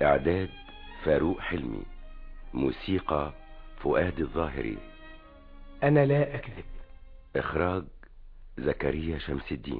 إعداد فاروق حلمي موسيقى فؤاد الظاهري أنا لا أكذب إخراج زكريا شمس الدين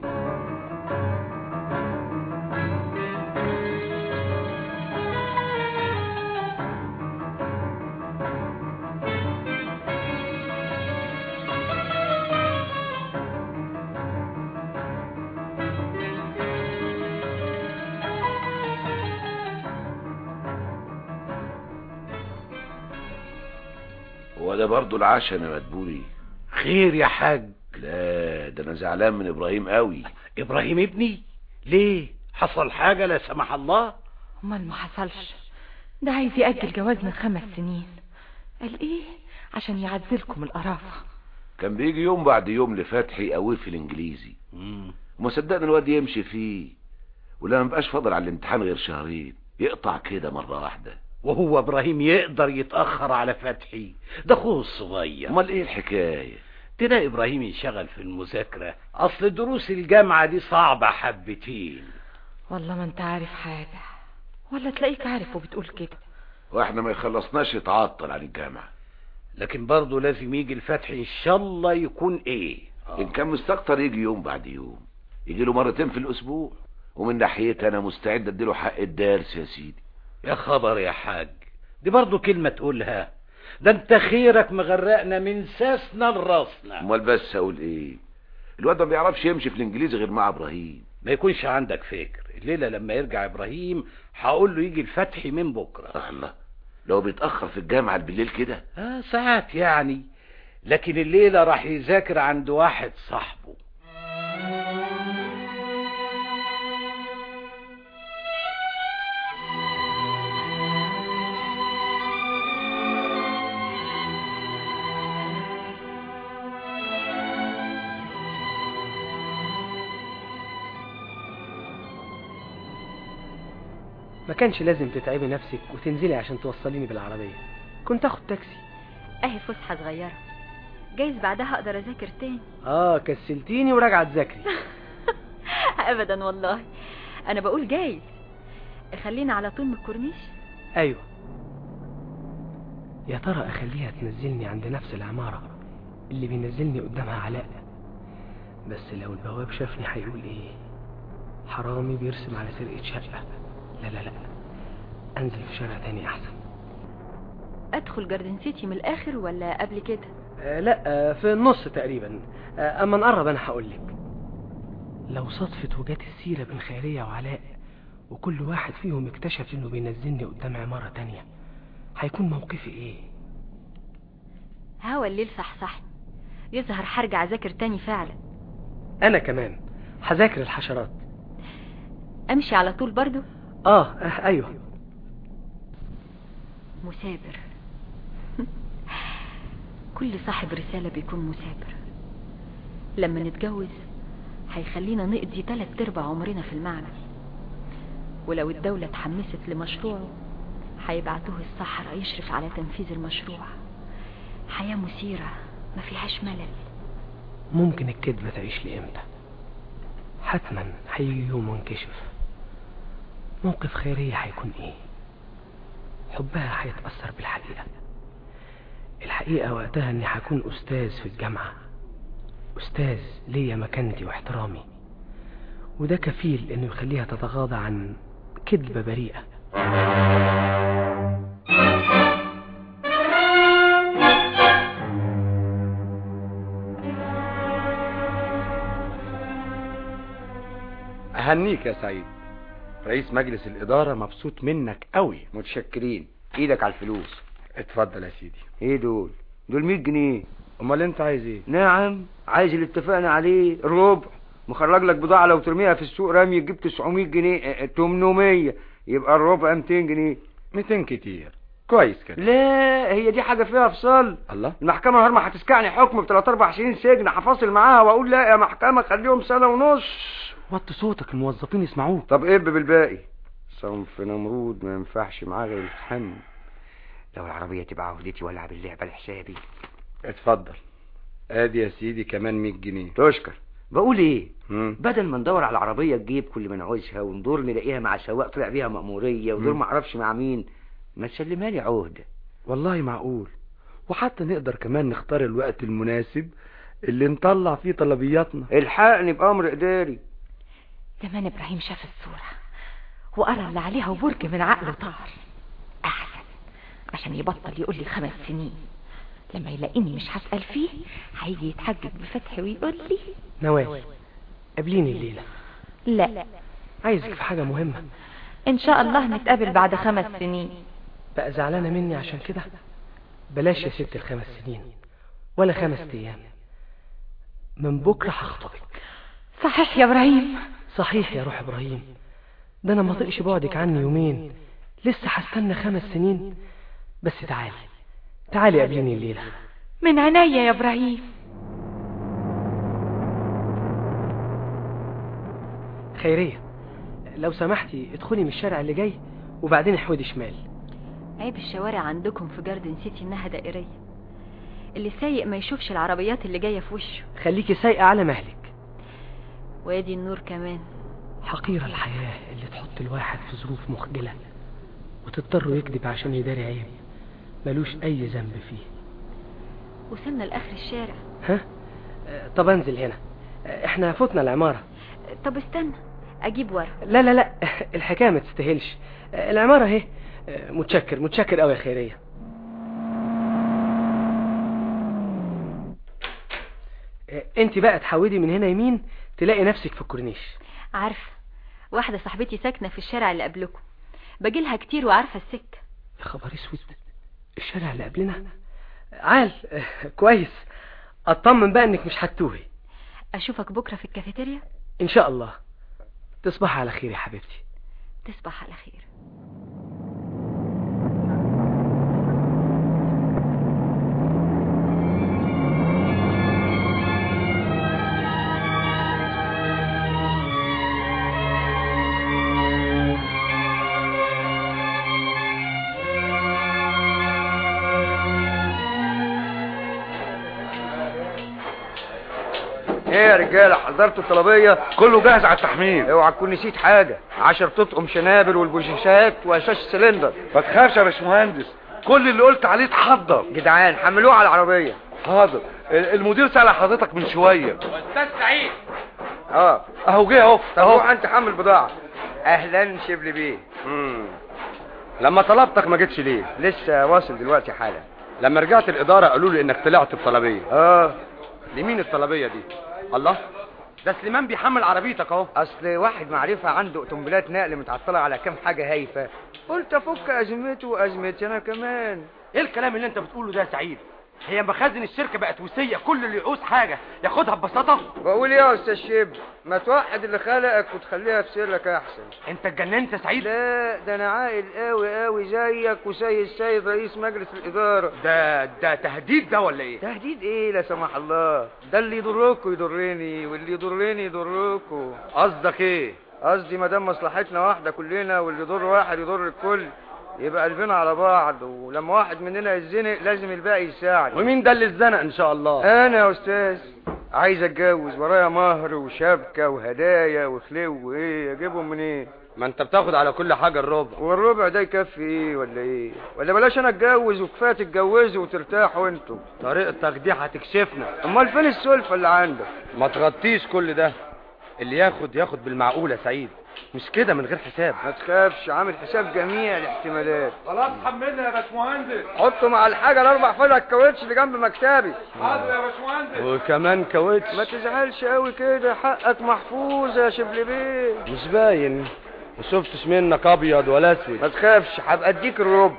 هو ده برضه العشاء يا مدبولي خير يا حاج لا ده انا زعلان من ابراهيم قوي ابراهيم ابني ليه حصل حاجة لا سمح الله امال ما حصلش ده عايز يأجل جواز من خمس سنين قال ايه عشان يعزلكم القرافة كان بيجي يوم بعد يوم لفتحي قوي في الانجليزي وما صدقنا الواد يمشي فيه ولما مبقاش فاضل على الامتحان غير شهرين يقطع كده مرة واحدة وهو ابراهيم يقدر يتأخر على فتحي ده اخوه الصغير امال ايه الحكاية تلاقي ابراهيم ينشغل في المذاكرة اصل دروس الجامعة دي صعبة حبتين والله ما انت عارف حاجة ولا تلاقيك عارف وبتقول كده واحنا ما يخلصناش يتعطل عن الجامعة لكن برضه لازم يجي الفتح ان شاء الله يكون ايه ان كان مستكتر يجي يوم بعد يوم يجي له مرتين في الاسبوع ومن ناحيتي انا مستعد اديله حق الدرس يا سيدي يا خبر يا حاج دي برضه كلمة تقولها ده انت خيرك مغرقنا من ساسنا لراسنا امال بس اقول ايه الواد ما بيعرفش يمشي في الانجليزي غير مع ابراهيم ما يكونش عندك فكر الليلة لما يرجع ابراهيم هقول له يجي الفتح من بكرة الله لو بيتأخر في الجامعة بالليل كده اه ساعات يعني لكن الليلة راح يذاكر عند واحد صاحبه ما كانش لازم تتعبي نفسك وتنزلي عشان توصليني بالعربية كنت اخد تاكسي اهي فسحة صغيرة جايز بعدها اقدر اذاكر تاني اه كسلتيني وراجعة تذاكري ابدا والله انا بقول جايز خلينا على طول من الكورنيش ايوه يا ترى اخليها تنزلني عند نفس العمارة اللي بينزلني قدامها علاء بس لو البواب شافني هيقول ايه حرامي بيرسم على سرقة شقة لا لا لا انزل في شارع تاني احسن ادخل جاردن سيتي من الاخر ولا قبل كده آه لا آه في النص تقريبا آه اما نقرب انا هقولك لو صدفت وجات السيرة بين خيرية وعلاء وكل واحد فيهم اكتشف انه بينزلني قدام عمارة تانية هيكون موقفي ايه هوا الليل صحصحني يظهر هرجع اذاكر تاني فعلا انا كمان هذاكر الحشرات امشي على طول برضو اه, آه ايوه مثابر كل صاحب رسالة بيكون مثابر لما نتجوز هيخلينا نقضي تلات ارباع عمرنا في المعمل ولو الدولة اتحمست لمشروعه هيبعتوه الصحراء يشرف على تنفيذ المشروع حياة مثيرة ما فيهاش ملل ممكن الكذبة تعيش لإمتى حتما هيجي يوم وانكشف موقف خيرية هيكون ايه حبها هيتأثر بالحقيقة الحقيقة وقتها اني هكون استاذ في الجامعة استاذ ليا مكانتي واحترامي وده كفيل انه يخليها تتغاضى عن كذبة بريئة أهنيك يا سعيد رئيس مجلس الإدارة مبسوط منك قوي متشكرين ايدك على الفلوس اتفضل يا سيدي ايه دول دول 100 جنيه امال انت عايز ايه نعم عايز اللي اتفقنا عليه ربع مخرج لك بضاعة لو ترميها في السوق رمي تجيب 900 جنيه اه، 800 يبقى الربع 200 جنيه 200 كتير كويس كده لا هي دي حاجة فيها فصال الله المحكمة النهار ما هتسكعني حكم بثلاث اربع سنين سجن هفاصل معاها واقول لا يا محكمة خليهم سنة ونص وطي صوتك الموظفين يسمعوك طب ايه بالباقي صنف نمرود ما ينفعش معاه غير الحم لو العربية تبقى عهدتي ولا باللعبة لحسابي اتفضل ادي يا سيدي كمان 100 جنيه تشكر بقول ايه مم. بدل ما ندور على عربية تجيب كل ما نعوزها وندور نلاقيها مع سواق طلع بيها مأمورية ودور مم. ما اعرفش مع مين ما تسلمها لي عهدة والله معقول وحتى نقدر كمان نختار الوقت المناسب اللي نطلع فيه طلبياتنا الحقني بأمر إداري زمان ابراهيم شاف الصورة وقرا اللي عليها وبرج من عقله طار احسن عشان يبطل يقول لي خمس سنين لما يلاقيني مش هسأل فيه هيجي يتحجج بفتحي ويقول لي نوال قابليني الليلة لا عايزك في حاجة مهمة ان شاء الله نتقابل بعد خمس سنين بقى زعلانة مني عشان كده بلاش يا ست الخمس سنين ولا خمس ايام من بكرة هخطبك صحيح يا ابراهيم صحيح يا روح ابراهيم ده انا ما طقش بعدك عني يومين لسه هستنى خمس سنين بس تعالي تعالي قابليني الليلة من عينيا يا ابراهيم خيرية لو سمحتي ادخلي من الشارع اللي جاي وبعدين احودي شمال عيب الشوارع عندكم في جاردن سيتي انها دائرية اللي سايق ما يشوفش العربيات اللي جاية في وشه خليكي سايقة على مهلك وادي النور كمان حقيرة الحياة اللي تحط الواحد في ظروف مخجلة وتضطر يكذب عشان يداري عيب ملوش أي ذنب فيه وصلنا لآخر الشارع ها؟ آه، طب انزل هنا آه، احنا فوتنا العمارة طب استنى اجيب ورق لا لا لا الحكاية ما تستاهلش آه، العمارة اهي آه، متشكر متشكر قوي يا خيرية آه، انت بقى تحودي من هنا يمين تلاقي نفسك في الكورنيش عارفة واحدة صاحبتي ساكنة في الشارع اللي قبلكم باجيلها كتير وعارفة السكة يا خبر اسود الشارع اللي قبلنا عال آه، كويس اطمن بقى انك مش هتوهي اشوفك بكرة في الكافيتيريا ان شاء الله تصبح على خير يا حبيبتي تصبح على خير ايه يا رجالة حضرتوا الطلبية كله جاهز على التحميل اوعى تكون نسيت حاجة عشر تطقم شنابل والبوشيشات واساس السلندر ما تخافش يا باشمهندس كل اللي قلت عليه اتحضر جدعان حملوه على العربية حاضر ال- المدير سأل حضرتك من شوية اه اهو جه اهو طب روح انت حمل بضاعة اهلا شبل بيه مم. لما طلبتك ما جيتش ليه لسه واصل دلوقتي حالا لما رجعت الإدارة قالوا لي إنك طلعت بطلبية اه لمين الطلبية دي الله ده سليمان بيحمل عربيتك اهو اصل واحد معرفة عنده اوتومبيلات نقل متعطلة على كام حاجة هايفة قلت افك ازمته وازمتي انا كمان ايه الكلام اللي انت بتقوله ده يا سعيد هي مخازن الشركة بقت وسية كل اللي يعوز حاجة ياخدها ببساطة بقول ايه يا استاذ شيب ما توحد اللي خلقك وتخليها في سرك احسن انت اتجننت يا سعيد لا ده انا عاقل قوي قوي زيك وزي السيد رئيس مجلس الاداره ده ده تهديد ده ولا ايه تهديد ايه لا سمح الله ده اللي يضركوا يضرني واللي يضرني يضركوا قصدك ايه قصدي ما دام مصلحتنا واحده كلنا واللي يضر واحد يضر الكل يبقى قلبنا على بعض ولما واحد مننا يتزنق لازم الباقي يساعد ومين ده اللي اتزنق ان شاء الله انا يا استاذ عايز اتجوز ورايا مهر وشبكه وهدايا وخلو وايه اجيبهم منين ما انت بتاخد على كل حاجة الربع والربع ده يكفي ايه ولا ايه ولا بلاش انا اتجوز وكفايه تتجوزوا وترتاحوا انتوا طريقتك دي هتكشفنا امال فين السلفه اللي عندك ما تغطيش كل ده اللي ياخد ياخد بالمعقول يا سعيد مش كده من غير حساب ما تخافش عامل حساب جميع الاحتمالات خلاص حملنا يا باشمهندس حطوا مع الحاجه الاربع فرع الكاوتش اللي جنب مكتبي حاضر يا باشمهندس وكمان كاوتش ما تزعلش قوي كده حقك محفوظ يا شبل بيه مش باين ما شفتش منك ابيض ولا ما اسود تخافش هبقى اديك الربع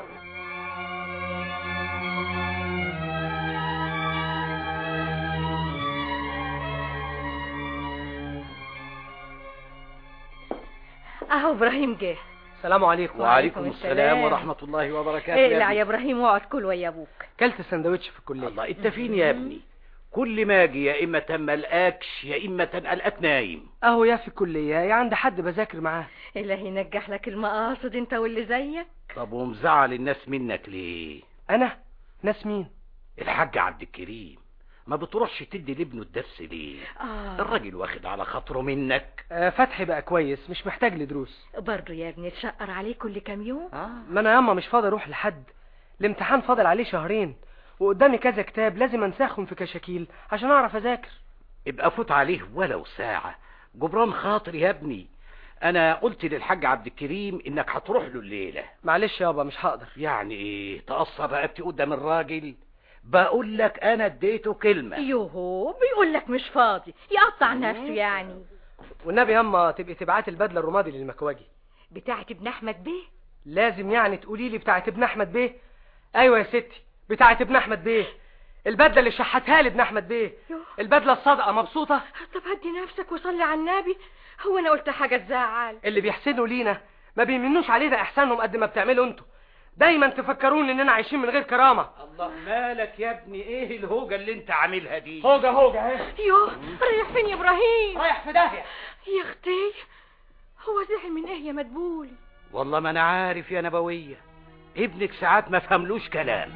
اهو ابراهيم جه السلام عليكم وعليكم السلام ورحمة الله وبركاته اقلع يا يا ابني. ابراهيم واقعد كل ويا ابوك كلت السندوتش في الكلية الله انت فين يا ابني كل ما اجي يا اما ملقاكش يا اما القاك نايم اهو يا في الكلية يا عند حد بذاكر معاه الهي ينجح لك المقاصد انت واللي زيك طب ومزعل الناس منك ليه انا ناس مين الحاج عبد الكريم ما بتروحش تدي لابنه الدرس ليه آه الراجل واخد على خاطره منك آه فتحي بقى كويس مش محتاج لدروس برضه يا ابني تشقر عليه كل كام يوم ما انا ياما مش فاضي اروح لحد الامتحان فاضل عليه شهرين وقدامي كذا كتاب لازم انساخهم في كشاكيل عشان اعرف اذاكر ابقى فوت عليه ولو ساعة جبران خاطر يا ابني انا قلت للحاج عبد الكريم انك هتروح له الليلة معلش يابا مش هقدر يعني ايه تقصر رقبتي قدام الراجل بقول لك انا اديته كلمة يوهو بيقول لك مش فاضي يقطع نفسه يعني والنبي ياما تبقي تبعتي البدله الرمادي للمكواجي بتاعت ابن احمد بيه لازم يعني تقولي لي بتاعت ابن احمد بيه ايوه يا ستي بتاعت ابن احمد بيه البدله اللي شحتها لي ابن احمد بيه يوه. البدله الصادقه مبسوطه طب هدي نفسك وصلي على النبي هو انا قلت حاجه تزعل اللي بيحسنوا لينا ما بيمنوش علينا احسانهم قد ما بتعملوا انتوا دايما تفكرون اننا عايشين من غير كرامه الله مالك يا ابني ايه الهوجة اللي انت عاملها دي هوجه هوجه اهي يوه رايح فين يا ابراهيم رايح في داهيه يا اختي هو زعل من ايه يا مدبولي والله ما انا عارف يا نبوية ابنك ساعات ما فهملوش كلام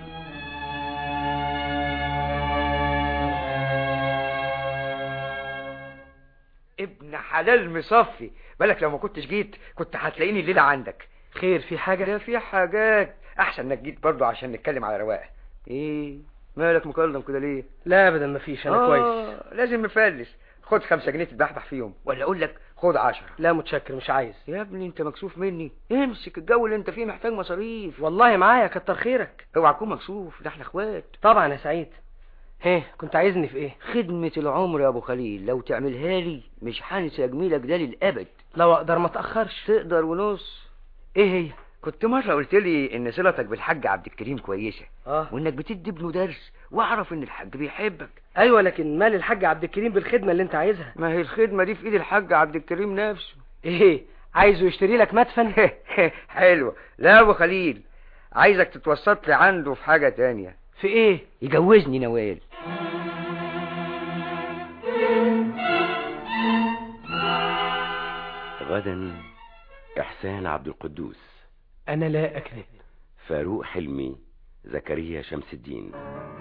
ابن حلال مصفي بالك لو ما كنتش جيت كنت هتلاقيني الليلة عندك خير في حاجه ده في حاجات احسن انك جيت برضو عشان نتكلم على رواقه ايه مالك مكلم كده ليه لا ابدا مفيش انا كويس لازم مفلس خد خمسة جنيه تتبحبح فيهم ولا اقول لك خد عشرة لا متشكر مش عايز يا ابني انت مكسوف مني امسك الجو اللي انت فيه محتاج مصاريف والله معايا كتر خيرك اوعى تكون مكسوف ده احنا اخوات طبعا يا سعيد هيه كنت عايزني في ايه خدمة العمر يا ابو خليل لو تعملها لي مش هنسى جميلك ده للابد لو اقدر ما اتاخرش تقدر ونص ايه هي كنت مرة قلت لي ان صلتك بالحاج عبد الكريم كويسة اه وانك بتدي ابنه درس واعرف ان الحاج بيحبك ايوه لكن مال الحاج عبد الكريم بالخدمه اللي انت عايزها ما هي الخدمة دي في ايد الحاج عبد الكريم نفسه ايه عايزه يشتري لك مدفن حلوة لا يا ابو خليل عايزك تتوسط لي عنده في حاجة تانية في ايه يجوزني نوال غدا إحسان عبد القدوس انا لا اكذب فاروق حلمي زكريا شمس الدين